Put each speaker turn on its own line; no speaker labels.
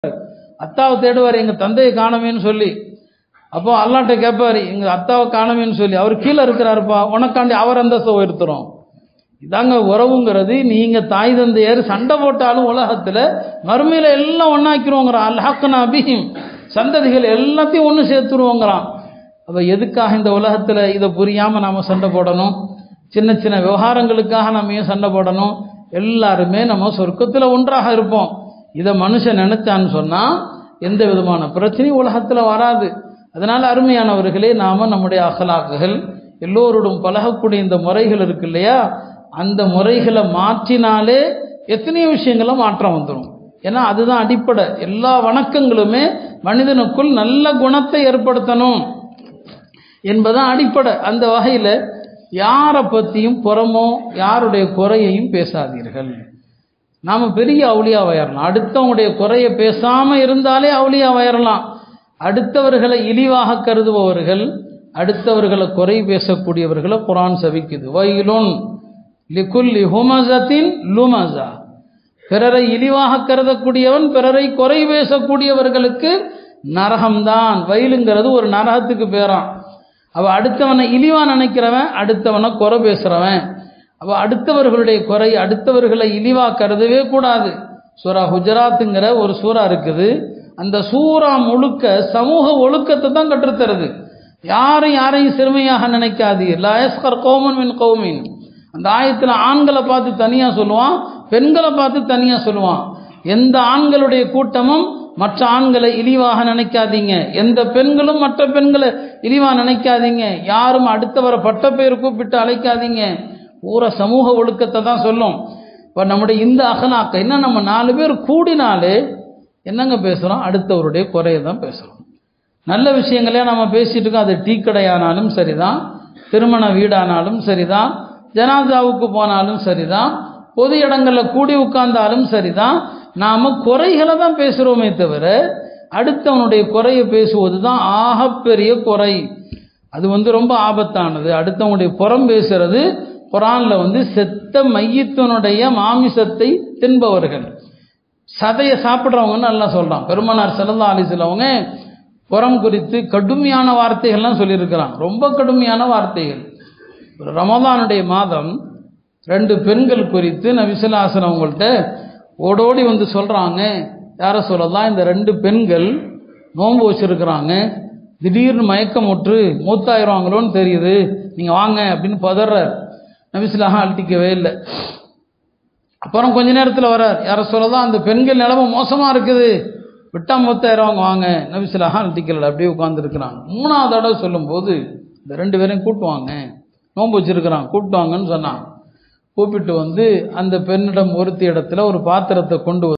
அத்தாவை தேடுவார் எங்க தந்தையை காணமேன்னு சொல்லி அப்போ அல்லாட்ட கேட்பாரு எங்க அத்தாவை காணமேன்னு சொல்லி அவர் கீழே இருக்கிறாருப்பா உனக்காண்டி அவர் அந்தஸ்தை உயர்த்துறோம் இதாங்க உறவுங்கிறது நீங்க தாய் தந்தையர் சண்டை போட்டாலும் உலகத்துல மறுமையில எல்லாம் ஒன்னாக்கிருவோங்கிறான் அல்ஹக்கனா அபிஹிம் சந்ததிகள் எல்லாத்தையும் ஒன்று சேர்த்துருவோங்கிறான் அப்ப எதுக்காக இந்த உலகத்துல இதை புரியாம நாம சண்டை போடணும் சின்ன சின்ன விவகாரங்களுக்காக நம்ம ஏன் சண்டை போடணும் எல்லாருமே நம்ம சொர்க்கத்துல ஒன்றாக இருப்போம் இதை மனுஷன் நினைச்சான்னு சொன்னா எந்த விதமான பிரச்சனையும் உலகத்துல வராது அதனால அருமையானவர்களே நாம நம்முடைய அகலாக்குகள் எல்லோரோடும் பழகக்கூடிய இந்த முறைகள் இருக்கு இல்லையா அந்த முறைகளை மாற்றினாலே எத்தனையோ விஷயங்கள மாற்றம் வந்துடும் ஏன்னா அதுதான் அடிப்படை எல்லா வணக்கங்களுமே மனிதனுக்குள் நல்ல குணத்தை ஏற்படுத்தணும் என்பதான் அடிப்படை அந்த வகையில் யாரை பற்றியும் புறமோ யாருடைய குறையையும் பேசாதீர்கள் நாம் பெரிய அவுளியாவாயிரலாம் அடுத்தவங்களுடைய குறைய பேசாமல் இருந்தாலே அவுளியாவாயிரலாம் அடுத்தவர்களை இழிவாக கருதுபவர்கள் அடுத்தவர்களை குறை பேசக்கூடியவர்களை குரான் சபிக்குது வயலுன் லிகுல்லி ஹுமசத்தின் லுமசா பிறரை இழிவாக கருதக்கூடியவன் பிறரை குறை பேசக்கூடியவர்களுக்கு நரகம்தான் வயலுங்கிறது ஒரு நரகத்துக்கு பேரான் அவ அடுத்தவனை இழிவா நினைக்கிறவன் அடுத்தவனை குறை பேசுறவன் அவ அடுத்தவர்களுடைய குறை அடுத்தவர்களை இழிவா கருதவே கூடாது சூரா குஜராத்துங்கிற ஒரு சூறா இருக்குது அந்த சூறா முழுக்க சமூக ஒழுக்கத்தை தான் கற்றுத்தருது யாரும் யாரையும் சிறுமையாக நினைக்காதீர் லயஸ்கர் கோமன் மின் கௌமின் அந்த ஆயத்தில் ஆண்களை பார்த்து தனியாக சொல்லுவான் பெண்களை பார்த்து தனியாக சொல்லுவான் எந்த ஆண்களுடைய கூட்டமும் மற்ற ஆண்களை இழிவாக நினைக்காதீங்க எந்த பெண்களும் மற்ற பெண்களை இழிவாக நினைக்காதீங்க யாரும் அடுத்தவரை பட்ட பெயர் கூப்பிட்டு அழைக்காதீங்க பூரா சமூக ஒழுக்கத்தை தான் சொல்லும் இப்போ நம்முடைய இந்த அகலாக்க என்ன நம்ம நாலு பேர் கூடினாலே என்னங்க பேசுகிறோம் அடுத்தவருடைய குறையை தான் பேசுகிறோம் நல்ல விஷயங்களே நம்ம பேசிட்டு இருக்கோம் அது டீ கடையானாலும் சரிதான் திருமண வீடானாலும் சரிதான் ஜனாதாவுக்கு போனாலும் சரிதான் பொது இடங்களில் கூடி உட்கார்ந்தாலும் சரிதான் நாம் குறைகளை தான் பேசுகிறோமே தவிர அடுத்தவனுடைய குறையை பேசுவது தான் ஆகப்பெரிய குறை அது வந்து ரொம்ப ஆபத்தானது அடுத்தவனுடைய புறம் பேசுறது குரானில் வந்து செத்த மையத்தினுடைய மாமிசத்தை தின்பவர்கள் சதையை சாப்பிட்றவங்கன்னு நல்லா சொல்கிறான் பெருமனார் செல்லல்லா அலிசிலவங்க புறம் குறித்து கடுமையான வார்த்தைகள்லாம் சொல்லியிருக்கிறான் ரொம்ப கடுமையான வார்த்தைகள் ஒரு ரமதானுடைய மாதம் ரெண்டு பெண்கள் குறித்து நபிசுல்லாசன் அவங்கள்ட்ட ஓடோடி வந்து சொல்கிறாங்க யாரை சொல்லலாம் இந்த ரெண்டு பெண்கள் நோன்பு வச்சுருக்கிறாங்க திடீர்னு மயக்கமுற்று மூத்தாயிடுவாங்களோன்னு தெரியுது நீங்கள் வாங்க அப்படின்னு பதறார் நபிசுல்லாக அழட்டிக்கவே இல்லை அப்புறம் கொஞ்ச நேரத்தில் வரார் யாரை சொல்லலாம் அந்த பெண்கள் நிலமை மோசமாக இருக்குது விட்டா மூத்தாயிரவங்க வாங்க நபிசுல்லாக அழட்டிக்கல அப்படியே உட்காந்துருக்கிறாங்க மூணாவது தடவை சொல்லும்போது இந்த ரெண்டு பேரையும் கூட்டுவாங்க நோன்பு வச்சிருக்கிறான் கூப்பிட்டு வாங்கன்னு சொன்னான் கூப்பிட்டு வந்து அந்த பெண்ணிடம் ஒருத்தி இடத்துல ஒரு பாத்திரத்தை கொண்டு